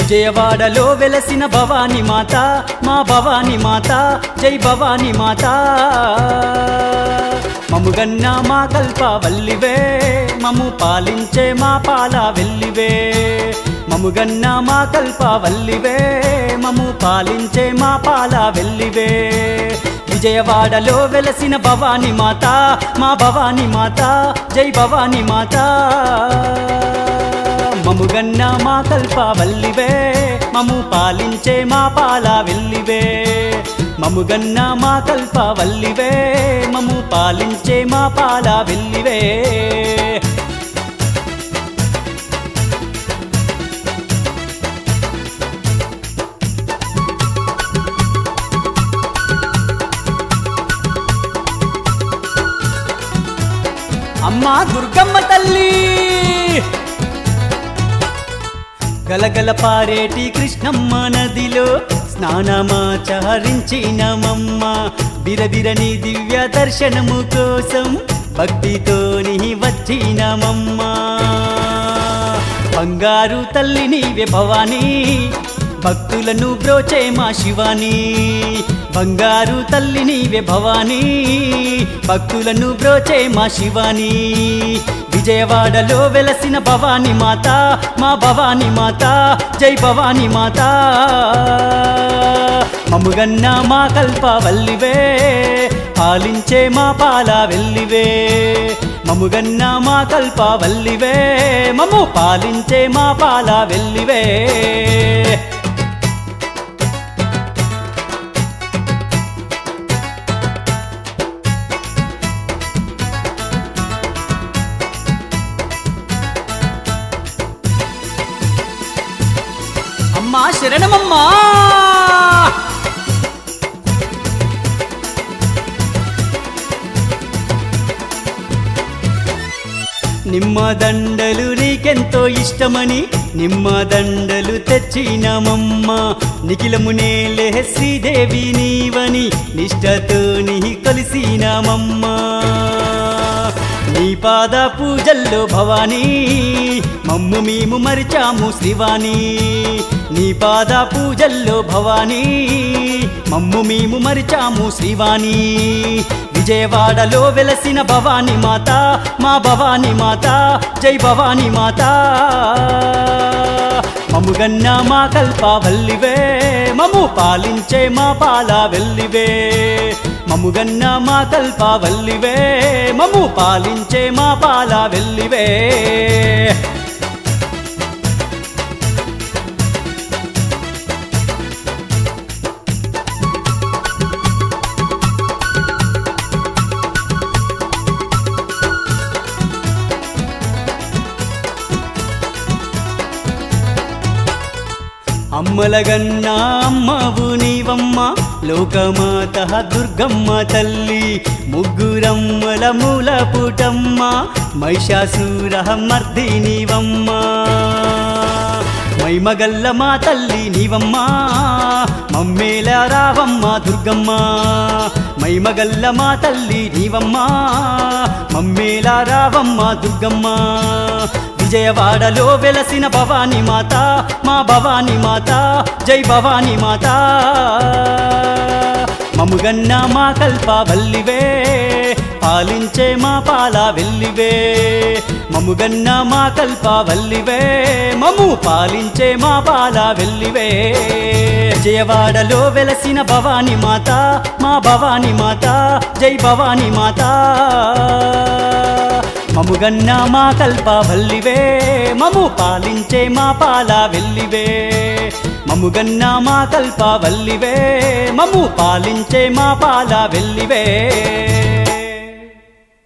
విజయవాడలో వెలసిన భవాని మాత మా భవాని మాత జై భవాని మాత మముగన్న మా కల్ప వల్లివే మము పాలించే మా పాల వెల్లివే మముగన్న మా కల్ప వల్లివే మము పాలించే మా పాల వెల్లివే విజయవాడలో వెలసిన భవాని మాత మా భవాని మాత జై భవాని మాత మముగన్న మా కల్ప వల్లివే మము పాలించే మా పాల వెల్లివే మముగన్న మా కల్ప వల్లివే మము పాలించే మా పాల వెల్లివే అమ్మా దుర్గమ్మ తల్లి గలగల పారేటి కృష్ణమ్మ నదిలో స్నానమాచరించినమమ్మ బిరబిరని దివ్య దర్శనము కోసం భక్తితోని వచ్చినమమ్మ బంగారు తల్లి నీవే భవానీ భక్తులను బ్రోచే మా శివాని బంగారు తల్లి నీవే భవానీ భక్తులను బ్రోచే మా శివాని విజయవాడలో వెలసిన భవాని మాత మా భవాని మాత జై భవాని మాత మముగన్న మా కల్ప వల్లివే పాలించే మా పాల వెల్లివే మముగన్న మా కల్ప వల్లివే మము పాలించే మా పాల వెల్లివే అమ్మా శరణమమ్మా నిమ్మ దండలు నీకెంతో ఇష్టమని నిమ్మ దండలు తెచ్చినమమ్మ నిఖిలము నేలే శ్రీదేవి నీవని నిష్టతో నీ కలిసినమమ్మ నీ పాద పూజల్లో భవానీ మమ్ము మేము మరిచాము శ్రీవాణి నీ పాద పూజల్లో భవానీ మమ్ము మేము మరిచాము శ్రీవాణి విజయవాడలో వెలసిన భవాని మాత మా భవాని మాత జై భవాని మాత మముగన్న మా కల్ప వల్లివే మము పాలించే మా పాల వెల్లివే మముగన్న మా కల్ప వల్లివే మము పాలించే మా పాల వెల్లివే అమ్మలగన్న అమ్మవు నీవమ్మ లోకమాత దుర్గమ్మ తల్లి ముగ్గురమ్మల మూల పుటమ్మ మహిషాసుర మర్ది నీవమ్మ మైమగల్ల మా తల్లి నీవమ్మ మమ్మేల రావమ్మ దుర్గమ్మ మైమగల్ల మా తల్లి నీవమ్మ మమ్మేల రావమ్మ దుర్గమ్మ విజయవాడలో వెలసిన భవాని మాత మా భవాని మాత జై భవాని మాత మముగన్న మా కల్ప వల్లివే పాలించే మా పాల వెల్లివే మముగన్న మా కల్ప వల్లివే మము పాలించే మా పాల వెల్లివే విజయవాడలో వెలసిన భవాని మాత మా భవాని మాత జై భవాని మాత మముగన్న మా కల్ప వల్లివే మము పాలించే మా పాల వెల్లివే మముగన్న మా కల్ప వల్లివే మము పాలించే మా పాల వెల్లివే